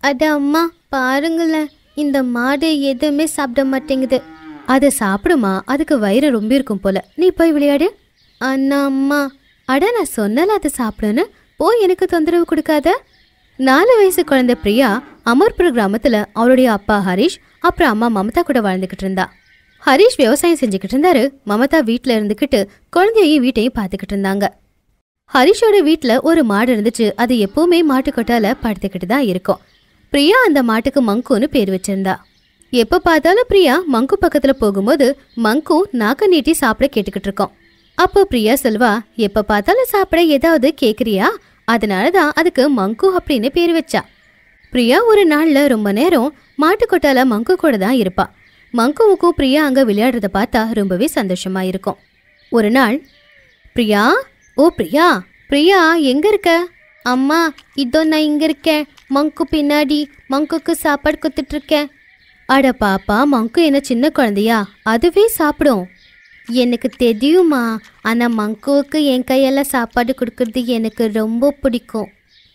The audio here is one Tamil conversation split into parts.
அட அம்மா பாருங்களேன் இந்த மாடு எதுவுமே சாப்பிட மாட்டேங்குது அதை சாப்பிடுமா அதுக்கு வயிறு ரொம்ப இருக்கும் போல நீ போய் விளையாடு அண்ணா அம்மா அட நான் சொன்னல அதை சாப்பிடுன்னு போய் எனக்கு தொந்தரவு கொடுக்காத நாலு வயசு குழந்தை பிரியா அமர்புர் கிராமத்துல அவளுடைய அப்பா ஹரிஷ் அப்புறம் அம்மா மமதா கூட வாழ்ந்துகிட்டு இருந்தா ஹரிஷ் விவசாயம் செஞ்சுக்கிட்டு இருந்தாரு மமதா வீட்ல இருந்துக்கிட்டு குழந்தையையும் வீட்டையும் பார்த்துக்கிட்டு இருந்தாங்க ஹரிஷோட வீட்ல ஒரு மாடு இருந்துச்சு அது எப்பவுமே மாட்டுக்கொட்டால படுத்துக்கிட்டு தான் இருக்கும் பிரியா அந்த மாட்டுக்கு மங்குன்னு பேர் வச்சிருந்தா எப்ப பார்த்தாலும் பிரியா மங்கு பக்கத்துல போகும்போது மங்கு நாக்க நீட்டி சாப்பிட கேட்டுக்கிட்டு இருக்கோம் அப்போ பிரியா சொல்வா எப்ப பார்த்தாலும் சாப்பிட ஏதாவது கேக்குறியா அதனால தான் அதுக்கு மங்கு அப்படின்னு பேர் வச்சா பிரியா ஒரு நாள்ல ரொம்ப நேரம் மாட்டுக்கொட்டால மங்கு கூட தான் இருப்பா மங்குவுக்கும் பிரியா அங்க விளையாடுறத பார்த்தா ரொம்பவே சந்தோஷமா இருக்கும் ஒரு நாள் பிரியா ஓ பிரியா பிரியா எங்க இருக்க அம்மா இதோ நான் இங்க இருக்கேன் மங்கு பின்னாடி மங்குக்கு சாப்பாடு கொடுத்துட்டு இருக்கேன் அட பாப்பா மங்கு என்ன சின்ன குழந்தையா அதுவே சாப்பிடும் எனக்கு தெரியுமா ஆனா மங்குவுக்கு என் கையால சாப்பாடு கொடுக்கறது எனக்கு ரொம்ப பிடிக்கும்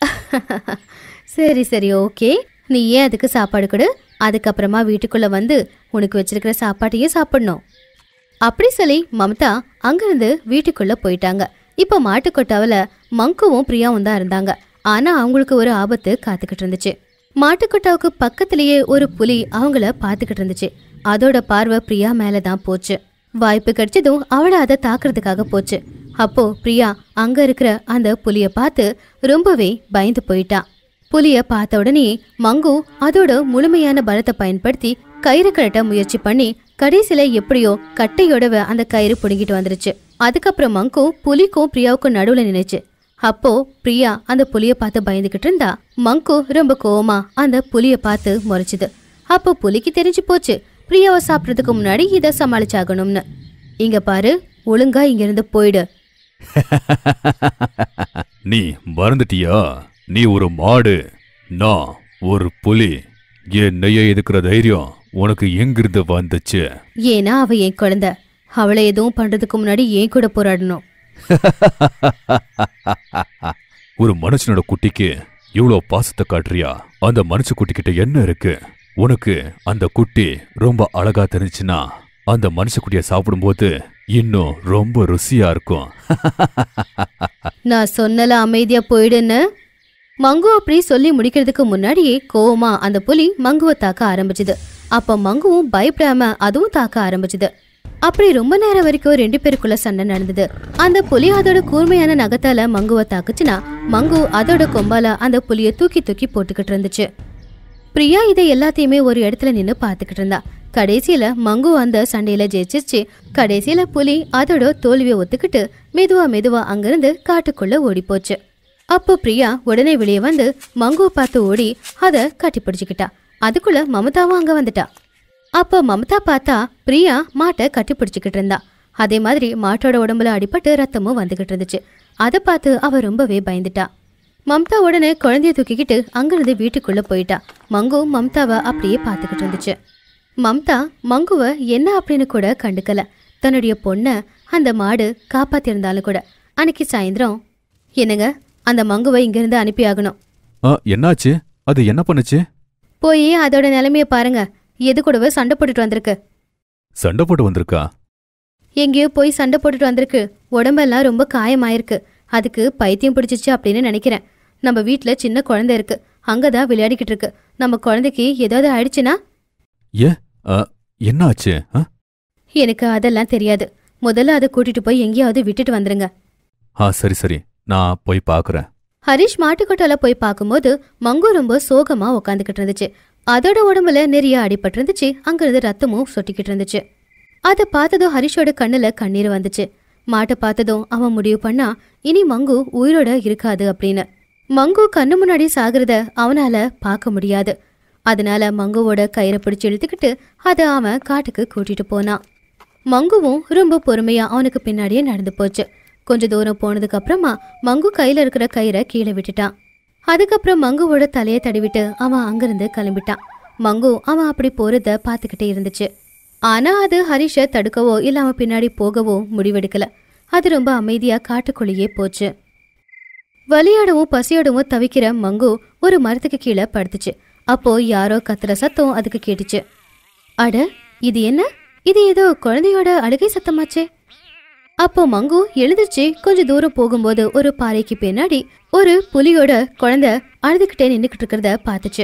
சரி சரி ஓகே நீ ஏன் அதுக்கு சாப்பாடு கொடு அதுக்கப்புறமா வீட்டுக்குள்ள வந்து உனக்கு வச்சிருக்கிற சாப்பாட்டையும் சாப்பிடணும் அப்படி சொல்லி மமதா அங்கிருந்து வீட்டுக்குள்ள போயிட்டாங்க இப்போ மாட்டுக்கொட்டாவில் மங்குவும் பிரியாவும் தான் இருந்தாங்க ஆனா அவங்களுக்கு ஒரு ஆபத்து காத்துக்கிட்டு இருந்துச்சு மாட்டுக்கொட்டாவுக்கு பக்கத்திலேயே ஒரு புலி அவங்கள பார்த்துக்கிட்டு இருந்துச்சு அதோட பார்வை பிரியா மேல தான் போச்சு வாய்ப்பு கிடைச்சதும் அவளை அதை தாக்குறதுக்காக போச்சு அப்போ பிரியா அங்க இருக்கிற அந்த புலிய பார்த்து ரொம்பவே பயந்து போயிட்டா புலிய பார்த்த உடனே மங்கு அதோட முழுமையான பலத்தை பயன்படுத்தி கயிறு கழட்ட முயற்சி பண்ணி கடைசியில எப்படியோ கட்டையோட அந்த கயிறு பிடுங்கிட்டு வந்துருச்சு அதுக்கப்புறம் மங்கு புலிக்கும் பிரியாவுக்கும் நடுவுல நினைச்சு அப்போ பிரியா அந்த புலிய பார்த்து பயந்துகிட்டு இருந்தா மங்கு ரொம்ப கோவமா அந்த புலிய பார்த்து முறைச்சுது அப்போ புலிக்கு தெரிஞ்சு போச்சு பிரியாவை சாப்பிட்றதுக்கு முன்னாடி இதை சமாளிச்சாகணும்னு இங்க பாரு ஒழுங்கா இங்க இருந்து போயிடு நீ மறந்துட்டியா நீ ஒரு மாடு நான் ஒரு புலி என்னைய எதுக்குற தைரியம் உனக்கு எங்கிருந்து வந்துச்சு ஏன்னா அவ என் குழந்தை அவளை எதுவும் பண்றதுக்கு முன்னாடி ஏன் கூட போராடணும் ஒரு மனுஷனோட குட்டிக்கு இவ்வளோ பாசத்தை காட்டுறியா அந்த மனுஷ குட்டிக்கிட்ட என்ன இருக்கு உனக்கு அந்த குட்டி ரொம்ப அழகா தெரிஞ்சுன்னா அந்த மனுஷ குட்டியை சாப்பிடும்போது இன்னும் ரொம்ப ருசியா இருக்கும் நான் சொன்னல அமைதியா போயிடுன்னு மங்கு அப்படி சொல்லி முடிக்கிறதுக்கு முன்னாடியே கோவமா அந்த புலி மங்குவை தாக்க ஆரம்பிச்சுது அப்ப மங்குவும் பயப்படாம அதுவும் தாக்க ஆரம்பிச்சுது அப்படி ரொம்ப நேரம் வரைக்கும் ரெண்டு பேருக்குள்ள சண்டை நடந்தது அந்த புலி அதோட கூர்மையான நகத்தால மங்குவை தாக்குச்சுன்னா மங்கு அதோட கொம்பால அந்த புலிய தூக்கி தூக்கி போட்டுக்கிட்டு இருந்துச்சு பிரியா இதை எல்லாத்தையுமே ஒரு இடத்துல நின்னு பாத்துக்கிட்டு இருந்தா கடைசியில மங்கு அந்த சண்டையில ஜெயிச்சிருச்சு கடைசியில புலி அதோட தோல்வியை ஒத்துக்கிட்டு மெதுவா மெதுவா அங்கிருந்து காட்டுக்குள்ள ஓடி போச்சு அப்போ பிரியா உடனே வெளியே வந்து மங்குவை பார்த்து ஓடி அத கட்டி பிடிச்சுக்கிட்டா அதுக்குள்ள மமதாவும் அங்க வந்துட்டா அப்போ மமதா பார்த்தா பிரியா மாட்டை கட்டி பிடிச்சுக்கிட்டு இருந்தா அதே மாதிரி மாட்டோட உடம்புல அடிபட்டு ரத்தமும் வந்துகிட்டு இருந்துச்சு அதை பார்த்து அவ ரொம்பவே பயந்துட்டா மம்தா உடனே குழந்தைய தூக்கிக்கிட்டு அங்கிருந்து வீட்டுக்குள்ள போயிட்டா மங்கு மம்தாவை அப்படியே பார்த்துக்கிட்டு இருந்துச்சு மம்தா மங்குவ என்ன அப்படின்னு கூட கண்டுக்கல தன்னுடைய பொண்ணை அந்த மாடு காப்பாத்திருந்தாலும் கூட அன்னைக்கு சாயந்தரம் என்னங்க அந்த மங்குவை இங்கிருந்து அனுப்பி ஆகணும் ஆ என்னாச்சு அது என்ன பண்ணுச்சு போய் அதோட நிலைமைய பாருங்க எது கூடவே சண்டை போட்டுட்டு வந்திருக்கு சண்டை போட்டு வந்திருக்கா எங்கேயோ போய் சண்டை போட்டுட்டு வந்திருக்கு உடம்பெல்லாம் ரொம்ப காயமாயிருக்கு அதுக்கு பைத்தியம் பிடிச்சிச்சு அப்படின்னு நினைக்கிறேன் நம்ம வீட்ல சின்ன குழந்தை இருக்கு அங்கதான் விளையாடிக்கிட்டு இருக்கு நம்ம குழந்தைக்கு ஏதாவது ஆயிடுச்சுன்னா ஏ ஆ, என்னாச்சு ஆ? எனக்கு அதெல்லாம் தெரியாது முதல்ல அதை கூட்டிட்டு போய் எங்கேயாவது விட்டுட்டு வந்துருங்க ஆ சரி சரி நான் போய் பார்க்கறேன் ஹரிஷ் மாட்டுக்கொட்டால போய் பார்க்கும்போது மங்கு ரொம்ப சோகமா உக்காந்துக்கிட்டு இருந்துச்சு அதோட உடம்புல நிறைய அடிபட்டு இருந்துச்சு அங்கிருந்து ரத்தமும் சொட்டிக்கிட்டு இருந்துச்சு அதை பார்த்ததும் ஹரிஷோட கண்ணுல கண்ணீர் வந்துச்சு மாட்டை பார்த்ததும் அவன் முடிவு பண்ணா இனி மங்கு உயிரோட இருக்காது அப்படின்னு மங்கு கண்ணு முன்னாடி சாகுறத அவனால பார்க்க முடியாது அதனால மங்குவோட கயிறை பிடிச்சு இழுத்துக்கிட்டு அதை அவன் காட்டுக்கு கூட்டிட்டு போனான் மங்குவும் ரொம்ப பொறுமையா அவனுக்கு பின்னாடியே நடந்து போச்சு கொஞ்ச தூரம் போனதுக்கு அப்புறமா மங்கு கையில இருக்கிற கயிறை கீழே விட்டுட்டான் அதுக்கப்புறம் மங்குவோட தலையை தடவிட்டு அவன் அங்கிருந்து கிளம்பிட்டான் மங்கு அவன் அப்படி போறத பார்த்துக்கிட்டே இருந்துச்சு ஆனா அது ஹரிஷை தடுக்கவோ இல்ல அவன் பின்னாடி போகவோ முடிவெடுக்கல அது ரொம்ப அமைதியா காட்டுக்குள்ளேயே போச்சு வலியாடவும் பசியோடவும் தவிக்கிற மங்கு ஒரு மரத்துக்கு கீழே படுத்துச்சு அப்போ யாரோ கத்துற சத்தம் அதுக்கு கேட்டுச்சு அட இது என்ன இது ஏதோ குழந்தையோட அழுகை சத்தமாச்சே அப்போ மங்கு எழுந்திருச்சு கொஞ்ச தூரம் போகும்போது ஒரு பாறைக்கு பின்னாடி ஒரு புலியோட குழந்தை அழுதுகிட்டே நின்னுக்கிட்டு இருக்கிறத பார்த்துச்சு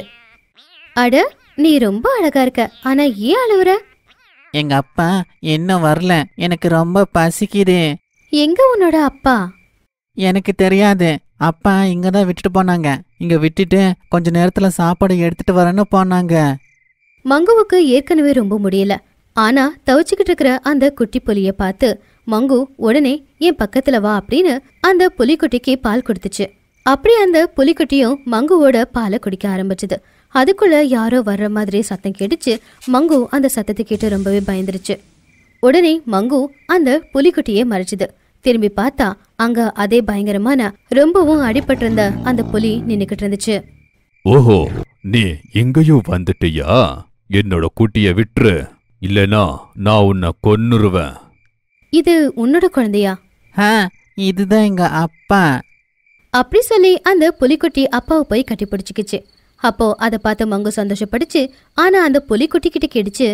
அட நீ ரொம்ப அழகா இருக்க ஆனா ஏன் அழுவுற எங்க அப்பா இன்னும் வரல எனக்கு ரொம்ப பசிக்குது எங்க உன்னோட அப்பா எனக்கு தெரியாது அப்பா இங்க தான் விட்டுட்டு போனாங்க இங்க விட்டுட்டு கொஞ்ச நேரத்துல சாப்பாடு எடுத்துட்டு வரேன்னு போனாங்க மங்குவுக்கு ஏற்கனவே ரொம்ப முடியல ஆனா தவிச்சுக்கிட்டு இருக்கிற அந்த குட்டி புலிய பார்த்து மங்கு உடனே என் பக்கத்துல வா அப்படின்னு அந்த புலிக்குட்டிக்கு பால் கொடுத்துச்சு அப்படி அந்த புலிக்குட்டியும் மங்குவோட பாலை குடிக்க ஆரம்பிச்சது அதுக்குள்ள யாரோ வர்ற மாதிரி சத்தம் கேட்டுச்சு மங்கு அந்த சத்தத்தை கேட்டு ரொம்பவே பயந்துருச்சு உடனே மங்கு அந்த புலிக்குட்டியை மறைச்சுது திரும்பி பார்த்தா அங்க அதே பயங்கரமான ரொம்பவும் அடிபட்டிருந்த அந்த புலி நின்னுக்கிட்டு இருந்துச்சு ஓஹோ நீ எங்கேயும் வந்துட்டியா என்னோட குட்டிய விட்டுரு இல்லனா நான் உன்னை கொன்னுருவேன் இது உன்னோட குழந்தையா ஆ இதுதான் எங்க அப்பா அப்படி சொல்லி அந்த புலிக்குட்டி அப்பாவை போய் கட்டி பிடிச்சிக்கிச்சு அப்போ அதை பார்த்து மங்கு சந்தோஷப்படுச்சு ஆனா அந்த புலிக்குட்டி கிட்ட கேட்டுச்சு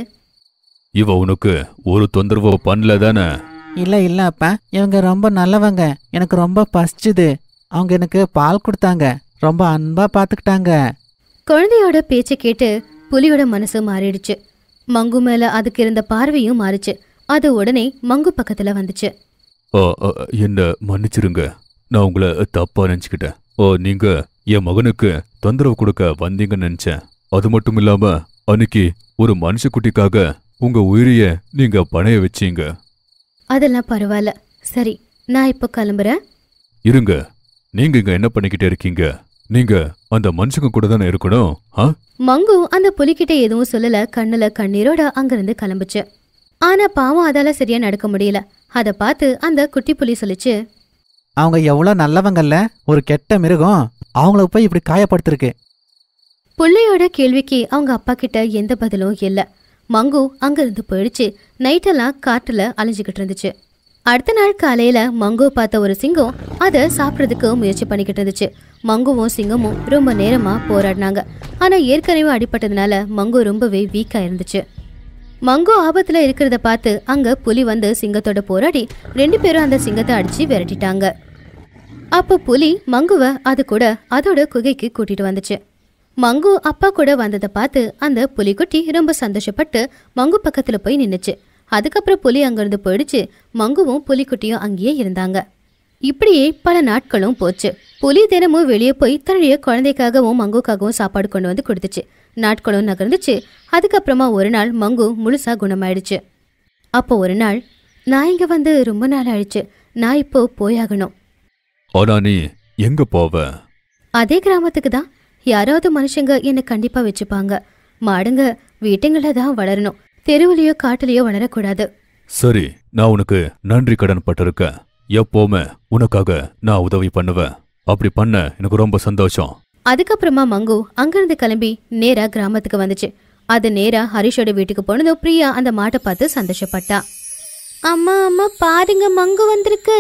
இவ உனக்கு ஒரு தொந்தரவு பண்ணல தானே இல்ல இல்ல அப்பா இவங்க ரொம்ப நல்லவங்க எனக்கு ரொம்ப பசிச்சுது அவங்க எனக்கு பால் கொடுத்தாங்க ரொம்ப அன்பா பாத்துக்கிட்டாங்க குழந்தையோட பேச்சை கேட்டு புலியோட மனசு மாறிடுச்சு மங்கு மேல அதுக்கு இருந்த பார்வையும் மாறுச்சு அது உடனே மங்கு பக்கத்துல வந்துச்சு ஆ, ஆ, என்ன மன்னிச்சிருங்க நான் உங்களை தப்பா நினைச்சுக்கிட்டேன் ஓ நீங்க என் மகனுக்கு தொந்தரவு கொடுக்க வந்தீங்கன்னு நினைச்சேன் அது மட்டும் இல்லாம அன்னைக்கு ஒரு மனுஷக்குட்டிக்காக உங்க உயிரிய நீங்க பணைய வச்சீங்க அதெல்லாம் பரவாயில்ல சரி நான் இப்போ கிளம்புறேன் இருங்க நீங்க இங்க என்ன பண்ணிக்கிட்டே இருக்கீங்க நீங்க அந்த மனுஷங்க கூட தானே இருக்கணும் ஆ மங்கு அந்த புலிகிட்ட எதுவும் சொல்லல கண்ணுல கண்ணீரோட அங்கிருந்து கிளம்புச்சு ஆனா பாவம் அதால சரியா நடக்க முடியல அத பார்த்து அந்த குட்டி புலி சொல்லிச்சு அவங்க எவ்வளோ நல்லவங்கல்ல ஒரு கெட்ட மிருகம் அவங்கள போய் இப்படி காயப்படுத்திருக்கு புள்ளையோட கேள்விக்கு அவங்க அப்பா கிட்ட எந்த பதிலும் இல்ல மங்கு அங்கிருந்து போயிடுச்சு நைட்டெல்லாம் காட்டுல அலைஞ்சுக்கிட்டு இருந்துச்சு அடுத்த நாள் காலையில மங்கு பார்த்த ஒரு சிங்கம் அதை சாப்பிட்றதுக்கு முயற்சி பண்ணிக்கிட்டு இருந்துச்சு மங்குவும் சிங்கமும் ரொம்ப நேரமா போராடினாங்க ஆனா ஏற்கனவே அடிபட்டதுனால மங்கு ரொம்பவே வீக்கா இருந்துச்சு மங்கு ஆபத்துல இருக்கிறத பார்த்து அங்க புலி வந்து சிங்கத்தோட போராடி ரெண்டு பேரும் அந்த சிங்கத்தை அடிச்சு விரட்டிட்டாங்க அப்போ புலி மங்குவ அது கூட அதோட குகைக்கு கூட்டிட்டு வந்துச்சு மங்கு அப்பா கூட வந்ததை பார்த்து அந்த புலிக்குட்டி ரொம்ப சந்தோஷப்பட்டு மங்கு பக்கத்துல போய் நின்னுச்சு அதுக்கப்புறம் புலி அங்கிருந்து போயிடுச்சு மங்குவும் புலிக்குட்டியும் அங்கேயே இருந்தாங்க இப்படியே பல நாட்களும் போச்சு புலி தினமும் வெளியே போய் தன்னுடைய குழந்தைக்காகவும் மங்குக்காகவும் சாப்பாடு கொண்டு வந்து கொடுத்துச்சு நாட்களும் நகர்ந்துச்சு அதுக்கப்புறமா ஒரு நாள் மங்கு முழுசா குணமாயிடுச்சு அப்போ ஒரு நாள் நான் இங்க வந்து ரொம்ப நாள் ஆயிடுச்சு நான் இப்போ போயாகணும் ஆனா நீ எங்க போவ அதே கிராமத்துக்கு தான் யாராவது மனுஷங்க என்னை கண்டிப்பா வச்சுப்பாங்க மாடுங்க வீட்டுங்கள தான் வளரணும் தெருவுலயோ காட்டுலயோ வளரக்கூடாது சரி நான் உனக்கு நன்றி கடன் பட்டிருக்கேன் எப்பவுமே உனக்காக நான் உதவி பண்ணுவேன் அப்படி பண்ண எனக்கு ரொம்ப சந்தோஷம் அதுக்கப்புறமா மங்கு அங்கிருந்து கிளம்பி நேரா கிராமத்துக்கு வந்துச்சு அது நேரா ஹரிஷோட வீட்டுக்கு போனதும் பிரியா அந்த மாட்டை பார்த்து சந்தோஷப்பட்டா அம்மா அம்மா பாருங்க மங்கு வந்திருக்கு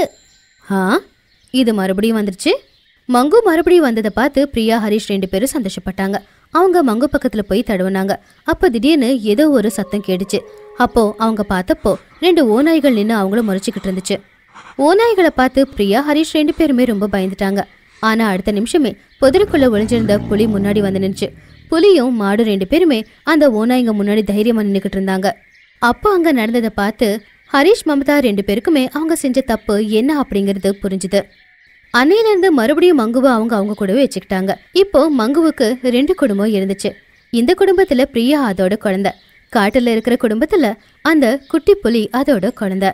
ஆ இது மறுபடியும் வந்துருச்சு மங்கு மறுபடியும் வந்ததை பார்த்து பிரியா ஹரிஷ் ரெண்டு பேரும் சந்தோஷப்பட்டாங்க அவங்க மங்கு பக்கத்துல போய் தடவுனாங்க அப்போ திடீர்னு ஏதோ ஒரு சத்தம் கேட்டுச்சு அப்போ அவங்க பார்த்தப்போ ரெண்டு ஓநாய்கள் நின்று அவங்கள முறைச்சிக்கிட்டு இருந்துச்சு ஓநாய்களை பார்த்து பிரியா ஹரிஷ் ரெண்டு பேருமே ரொம்ப பயந்துட்டாங்க ஆனா அடுத்த நிமிஷமே புதருக்குள்ள ஒளிஞ்சிருந்த புலி முன்னாடி வந்து நின்னுச்சு புலியும் மாடும் ரெண்டு பேருமே அந்த ஓநாய்ங்க முன்னாடி தைரியமா நின்னுக்கிட்டு இருந்தாங்க அப்போ அங்க நடந்ததை பார்த்து ஹரிஷ் மமதா ரெண்டு பேருக்குமே அவங்க செஞ்ச தப்பு என்ன அப்படிங்கிறது புரிஞ்சுது அன்னையில இருந்து மறுபடியும் மங்குவை அவங்க அவங்க கூடவே வச்சுக்கிட்டாங்க இப்போ மங்குவுக்கு ரெண்டு குடும்பம் இருந்துச்சு இந்த குடும்பத்துல பிரியா அதோட குழந்தை காட்டுல இருக்கிற குடும்பத்துல அந்த குட்டி புலி அதோட குழந்தை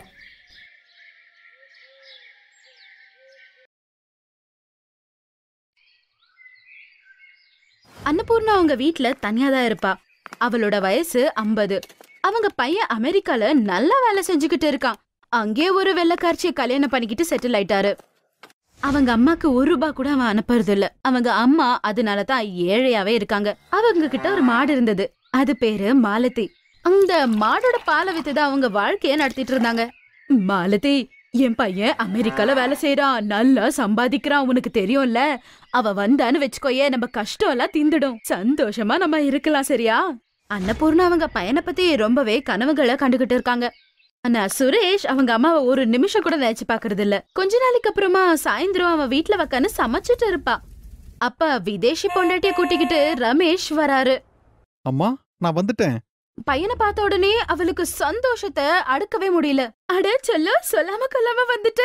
அன்னபூர்ணா அவங்க வீட்ல தனியா தான் இருப்பா அவளோட வயசு ஐம்பது அவங்க பையன் அமெரிக்கால நல்ல வேலை செஞ்சுக்கிட்டு இருக்கான் அங்கே ஒரு வெள்ளக்காட்சியை கல்யாணம் பண்ணிக்கிட்டு செட்டில் ஆயிட்டாரு அவங்க அம்மாக்கு ஒரு ரூபாய் கூட அவன் அனுப்புறது இல்ல அவங்க அம்மா அதனால தான் ஏழையாவே இருக்காங்க அவங்க கிட்ட ஒரு மாடு இருந்தது அது பேரு மாலதி அந்த மாடோட பாலை வித்துதான் அவங்க வாழ்க்கைய நடத்திட்டு இருந்தாங்க மாலதி என் பையன் அமெரிக்கால வேலை செய்யறான் நல்லா சம்பாதிக்கிறான் உனக்கு தெரியும்ல அவ வந்தான்னு வச்சுக்கோயே நம்ம கஷ்டம் எல்லாம் தீந்துடும் சந்தோஷமா நம்ம இருக்கலாம் சரியா அன்னபூர்ணா அவங்க பையனை பத்தி ரொம்பவே கனவுகளை கண்டுகிட்டு இருக்காங்க ஆனா சுரேஷ் அவங்க அம்மாவை ஒரு நிமிஷம் கூட நினைச்சு பாக்குறது இல்ல கொஞ்ச நாளைக்கு அப்புறமா சாயந்தரம் அவன் வீட்ல உக்காந்து சமைச்சிட்டு இருப்பா அப்ப விதேஷி பொண்டாட்டிய கூட்டிக்கிட்டு ரமேஷ் வராரு அம்மா நான் வந்துட்டேன் பையனை பார்த்த உடனே அவளுக்கு சந்தோஷத்தை அடக்கவே முடியல அட சொல்ல சொல்லாம கொல்லாம வந்துட்ட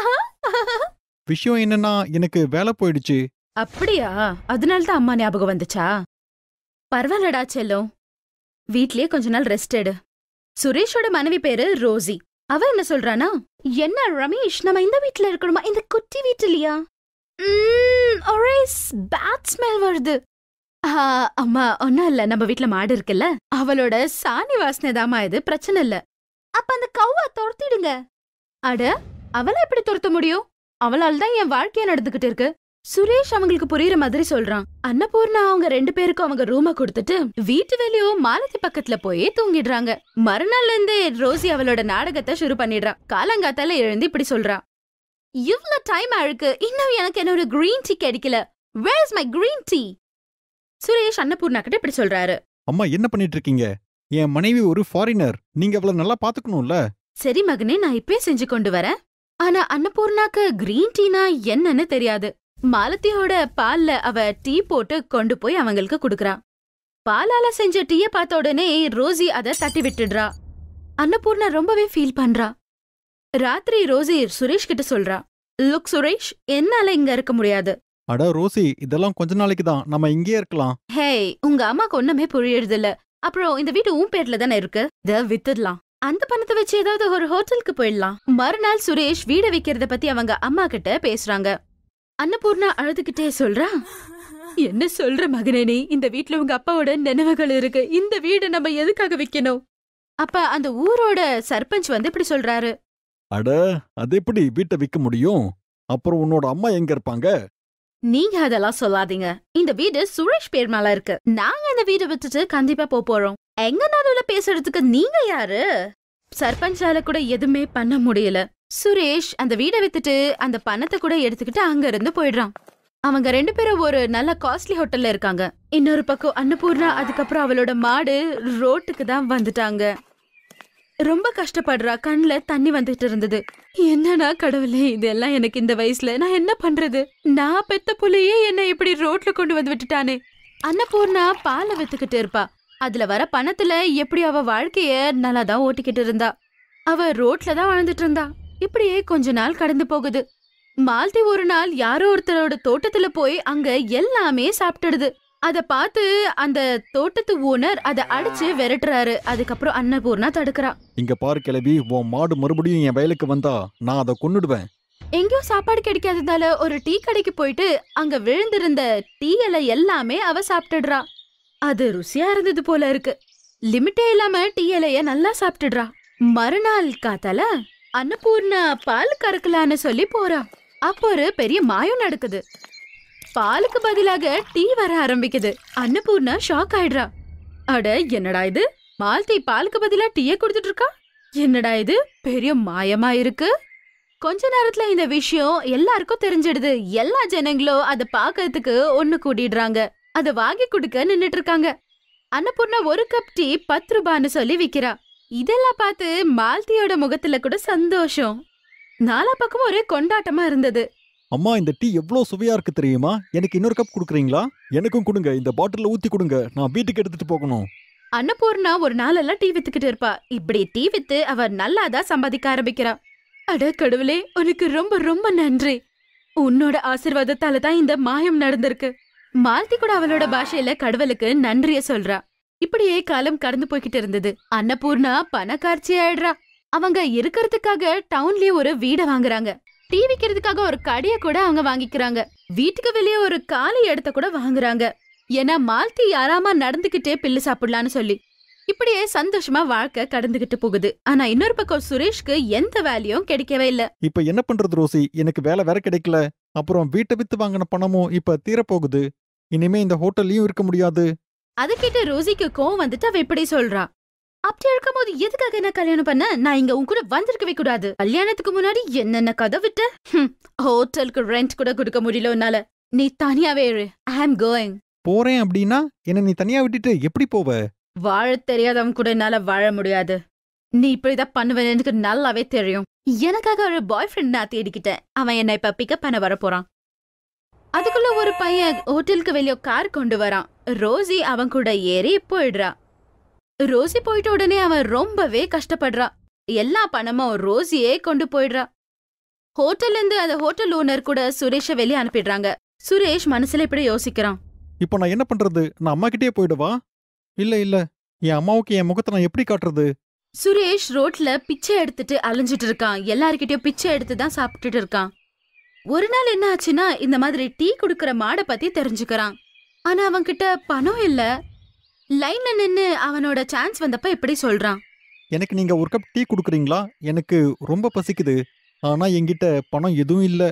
விஷயம் என்னன்னா எனக்கு வேலை போயிடுச்சு அப்படியா அதனால தான் அம்மா ஞாபகம் வந்துச்சா பரவாயில்லடா செல்லம் வீட்லயே கொஞ்ச நாள் ரெஸ்ட் எடு சுரேஷோட மனைவி பேரு ரோசி அவ என்ன சொல்றானா என்ன ரமேஷ் நம்ம இந்த வீட்ல இருக்கணுமா இந்த குட்டி வீட்டுலயா ம்ம், ஒரே பேட் ஸ்மெல் வருது ஆ, அம்மா ஒன்னும் இல்ல நம்ம வீட்ல மாடு இருக்குல்ல அவளோட சாணி வாசனை தாமா இது பிரச்சனை இல்ல அப்ப அந்த கவ்வ துரத்திடுங்க அட அவளை எப்படி துரத்த முடியும் அவளால தான் என் வாழ்க்கைய நடந்துகிட்டு இருக்கு சுரேஷ் அவங்களுக்கு புரியுற மாதிரி சொல்றான் அன்னபூர்ணா அவங்க ரெண்டு பேருக்கும் அவங்க ரூம கொடுத்துட்டு வீட்டு வேலையோ மாலதி பக்கத்துல போய் தூங்கிடுறாங்க மறுநாள்ல இருந்தே ரோசி அவளோட நாடகத்தை ஷுரு பண்ணிடுறா காலங்காத்தால எழுந்து இப்படி சொல்றா இவ்ளோ டைம் ஆயிருக்கு இன்னும் எனக்கு என்னோட கிரீன் டீ கிடைக்கல where is my green tea Suresh Annapurna கிட்ட இப்படி சொல்றாரு அம்மா என்ன பண்ணிட்டு இருக்கீங்க என் மனைவி ஒரு ஃபாரினர் நீங்க அவளை நல்லா பாத்துக்கணும்ல சரி மகனே நான் இப்பே செஞ்சு கொண்டு வரேன் ஆனா அன்னபூர்ணாக்கு கிரீன் டீனா என்னன்னு தெரியாது மாலத்தியோட பால்ல அவ டீ போட்டு கொண்டு போய் அவங்களுக்கு குடுக்கறா பாலால செஞ்ச டீய பார்த்த உடனே ரோசி அத தட்டி விட்டுடுறா அன்னபூர்ணா ரொம்பவே ஃபீல் பண்றா ராத்திரி ரோசி சுரேஷ் கிட்ட சொல்றா லுக் சுரேஷ் என்னால இங்க இருக்க முடியாது அட ரோசி இதெல்லாம் கொஞ்ச நாளைக்கு தான் நம்ம இங்கேயே இருக்கலாம் ஹேய் உங்க அம்மாக்கு ஒண்ணுமே புரியறது இல்ல அப்புறம் இந்த வீடு உன் பேர்ல தானே இருக்கு இத வித்துடலாம் அந்த பணத்தை வச்சு ஏதாவது ஒரு ஹோட்டலுக்கு போயிடலாம் மறுநாள் சுரேஷ் வீட விக்கிறத பத்தி அவங்க அம்மா கிட்ட பேசுறாங்க அன்னபூர்ணா அழுதுகிட்டே சொல்றா என்ன சொல்ற மகனே நீ இந்த வீட்ல உங்க அப்பாவோட நினைவுகள் இருக்கு இந்த வீடு நம்ம எதுக்காக விக்கணும் அப்ப அந்த ஊரோட சர்பஞ்ச் வந்து இப்படி சொல்றாரு அட அது எப்படி வீட்டை விற்க முடியும் அப்புறம் உன்னோட அம்மா எங்க இருப்பாங்க நீங்க அதெல்லாம் சொல்லாதீங்க இந்த வீடு சுரேஷ் பேர் மேல இருக்கு நாங்க இந்த வீடு விட்டுட்டு கண்டிப்பா போப் போறோம் எங்க நடுவுல பேசுறதுக்கு நீங்க யாரு சர்பஞ்சால கூட எதுவுமே பண்ண முடியல சுரேஷ் அந்த வீடை வித்துட்டு அந்த பணத்தை கூட எடுத்துக்கிட்டு அங்க இருந்து போயிடுறான் அவங்க ரெண்டு பேரும் ஒரு நல்ல காஸ்ட்லி ஹோட்டல்ல இருக்காங்க இன்னொரு பக்கம் அன்னபூர்ணா அதுக்கப்புறம் அவளோட மாடு ரோட்டுக்கு தான் வந்துட்டாங்க ரொம்ப கஷ்டப்படுறா கண்ணுல தண்ணி வந்துட்டு இருந்தது என்னடா கடவுளே இதெல்லாம் எனக்கு இந்த வயசுல நான் என்ன பண்றது நான் பெத்த புள்ளையே என்ன இப்படி ரோட்ல கொண்டு வந்து விட்டுட்டானே அன்னபூர்ணா பாலை வித்துக்கிட்டு இருப்பா அதுல வர பணத்துல எப்படி அவ வாழ்க்கைய நல்லா தான் ஓட்டிக்கிட்டு இருந்தா அவ ரோட்ல தான் வாழ்ந்துட்டு இருந்தா இப்படியே கொஞ்ச நாள் கடந்து போகுது மால்தி ஒரு நாள் யாரோ ஒருத்தரோட தோட்டத்துல போய் அங்க எல்லாமே சாப்பிட்டுடுது அத பார்த்து அந்த தோட்டத்து ஓனர் அத அடிச்சு விரட்டுறாரு அதுக்கப்புறம் அன்னபூர்ணா தடுக்கறா இங்க பாரு கிளவி உன் மாடு மறுபடியும் என் வயலுக்கு வந்தா நான் அதை கொன்னுடுவேன் எங்கேயோ சாப்பாடு கிடைக்காததால ஒரு டீ கடைக்கு போயிட்டு அங்க விழுந்திருந்த டீ இலை எல்லாமே அவ சாப்பிட்டுடுறா அது ருசியா இருந்தது போல இருக்கு லிமிட்டே இல்லாம டீ இலைய நல்லா சாப்பிட்டுடுறா மறுநாள் காத்தால அன்னபூர்ணா பால் கறக்கலான்னு சொல்லி போறா அப்போ ஒரு பெரிய மாயம் நடக்குது பாலுக்கு பதிலாக டீ வர ஆரம்பிக்குது அன்னபூர்ணா ஷாக் ஆயிடுறா அட என்னடா இது மால்தி பாலுக்கு பதிலா டீய கொடுத்துட்டு இருக்கா என்னடா இது பெரிய மாயமா இருக்கு கொஞ்ச நேரத்துல இந்த விஷயம் எல்லாருக்கும் தெரிஞ்சிடுது எல்லா ஜனங்களும் அத பாக்கிறதுக்கு ஒண்ணு கூடிடுறாங்க அத வாங்கி கொடுக்க நின்னுட்டு இருக்காங்க அன்னபூர்ணா ஒரு கப் டீ பத்து ரூபான்னு சொல்லி விக்கிறா இதெல்லாம் பார்த்து மால்தியோட முகத்துல கூட சந்தோஷம் நாலா பக்கமும் ஒரே கொண்டாட்டமா இருந்தது அம்மா இந்த டீ எவ்வளவு சுவையா இருக்கு தெரியுமா எனக்கு இன்னொரு கப் கொடுக்குறீங்களா எனக்கும் கொடுங்க இந்த பாட்டில்ல ஊத்தி கொடுங்க நான் வீட்டுக்கு எடுத்துட்டு போகணும் அன்னபூர்ணா ஒரு நாளெல்லாம் டீ வித்துக்கிட்டு இருப்பா இப்படி டீ வித்து அவ நல்லாதான் சம்பாதிக்க ஆரம்பிக்கிறா அட கடவுளே உனக்கு ரொம்ப ரொம்ப நன்றி உன்னோட ஆசிர்வாதத்தால தான் இந்த மாயம் நடந்திருக்கு மாலதி கூட அவளோட பாஷையில கடவுளுக்கு நன்றிய சொல்றா இப்படியே காலம் கடந்து போய்கிட்டு இருந்தது அன்னபூர்ணா பணக்காட்சி ஆயிடுறா அவங்க இருக்கிறதுக்காக டவுன்லயே ஒரு வீட வாங்குறாங்க டீ விக்கிறதுக்காக ஒரு கடைய கூட அவங்க வாங்கிக்கிறாங்க வீட்டுக்கு வெளியே ஒரு காலி இடத்த கூட வாங்குறாங்க ஏன்னா மால்தி யாராமா நடந்துகிட்டே பில்லு சாப்பிடலான்னு சொல்லி இப்படியே சந்தோஷமா வாழ்க்கை கடந்துகிட்டு போகுது ஆனா இன்னொரு பக்கம் சுரேஷ்க்கு எந்த வேலையும் கிடைக்கவே இல்ல இப்ப என்ன பண்றது ரோசி எனக்கு வேலை வேற கிடைக்கல அப்புறம் வீட்டை வித்து வாங்கின பணமும் இப்ப தீரப்போகுது இனிமே இந்த ஹோட்டல்லையும் இருக்க முடியாது அது கேட்டு ரோசிக்கு கோவம் வந்துட்டு அவ இப்படி சொல்றா அப்படி இருக்கும்போது எதுக்காக என்ன கல்யாணம் பண்ண நான் இங்க உன் கூட வந்திருக்கவே கூடாது கல்யாணத்துக்கு முன்னாடி என்னென்ன கதை விட்ட ஹம், ஹோட்டலுக்கு ரெண்ட் கூட கொடுக்க முடியல உன்னால நீ தனியாவே இரு ஐ அம் கோயிங் போறேன் அப்படின்னா என்ன நீ தனியா விட்டுட்டு எப்படி போவ வாழ தெரியாதவன் கூட என்னால வாழ முடியாது நீ இப்படிதான் பண்ணுவேன்னு எனக்கு நல்லாவே தெரியும் எனக்காக ஒரு பாய் ஃப்ரெண்ட் நான் தேடிக்கிட்டேன் அவன் என்னை இப்ப பிக்கப் பண்ண வர போறான் அதுக்குள்ள ஒரு பையன் ஹோட்டலுக்கு வெளியே கார் கொண்டு வரான் ரோசி அவன் கூட ஏறி போயிடுறா ரோசி போயிட்ட உடனே அவன் ரொம்பவே கஷ்டப்படுறா எல்லா பணமும் ரோசியே கொண்டு போயிடுறா ஹோட்டல்ல இருந்து அந்த ஹோட்டல் ஓனர் கூட சுரேஷ வெளியே அனுப்பிடுறாங்க சுரேஷ் மனசுல இப்படி யோசிக்கிறான் இப்போ நான் என்ன பண்றது நான் அம்மா கிட்டே போயிடவா இல்ல இல்ல என் அம்மாவுக்கு என் முகத்தை நான் எப்படி காட்டுறது சுரேஷ் ரோட்ல பிச்சை எடுத்துட்டு அலைஞ்சிட்டு இருக்கான் எல்லார்கிட்டயும் பிச்சை எடுத்து தான் சாப்பிட்டுட்டு இருக்கான் ஒரு நாள் என்ன ஆச்சுன்னா இந்த மாதிரி டீ குடுக்கற மாடை பத்தி தெரிஞ்சுக்கிறான் ஆனா அவன்கிட்ட பணம் இல்ல லைன்ல நின்னு அவனோட சான்ஸ் வந்தப்ப இப்படி சொல்றான் எனக்கு நீங்க ஒரு கப் டீ கொடுக்குறீங்களா எனக்கு ரொம்ப பசிக்குது ஆனா என்கிட்ட பணம் எதுவும் இல்ல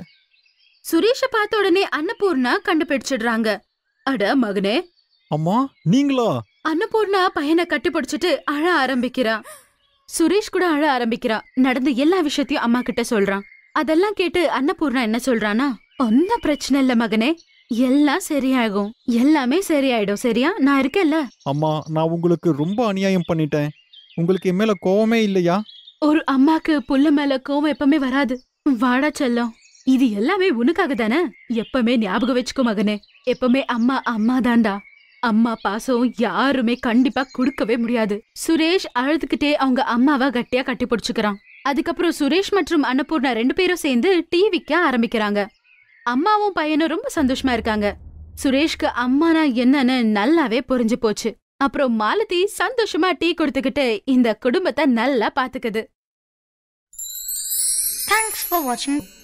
சுரேஷ பார்த்த உடனே அன்னபூர்ணா கண்டுபிடிச்சிடுறாங்க அட மகனே அம்மா நீங்களா அன்னபூர்ணா பையனை கட்டிப்பிடிச்சிட்டு அழ ஆரம்பிக்கிறா சுரேஷ் கூட அழ ஆரம்பிக்கிறா நடந்த எல்லா விஷயத்தையும் அம்மா கிட்ட சொல்றான் அதெல்லாம் கேட்டு அன்னபூர்ணா என்ன சொல்றானா ஒன்னும் பிரச்சனை இல்ல மகனே எல்லாம் சரியாகும் எல்லாமே சரியாயிடும் சரியா நான் இருக்கேன்ல அம்மா நான் உங்களுக்கு ரொம்ப அநியாயம் பண்ணிட்டேன் உங்களுக்கு என் மேல கோவமே இல்லையா ஒரு அம்மாக்கு புள்ள மேல கோவம் எப்பவுமே வராது வாடா செல்லம் இது எல்லாமே உனக்காக தானே எப்பவுமே ஞாபகம் வச்சுக்கோ மகனே எப்பவுமே அம்மா அம்மா தான்டா அம்மா பாசம் யாருமே கண்டிப்பா கொடுக்கவே முடியாது சுரேஷ் அழுதுகிட்டே அவங்க அம்மாவை கட்டியா கட்டி பிடிச்சுக்கிறான் அதுக்கப்புறம் சுரேஷ் மற்றும் அன்னபூர்ணா ரெண்டு பேரும் சேர்ந்து டீ விற்க ஆரம்பிக்கிறாங்க அம்மாவும் பையனும் ரொம்ப சந்தோஷமா இருக்காங்க சுரேஷ்க்கு அம்மானா என்னன்னு நல்லாவே புரிஞ்சு போச்சு அப்புறம் மாலதி சந்தோஷமா டீ கொடுத்துக்கிட்டு இந்த குடும்பத்தை நல்லா பாத்துக்குது Thanks for watching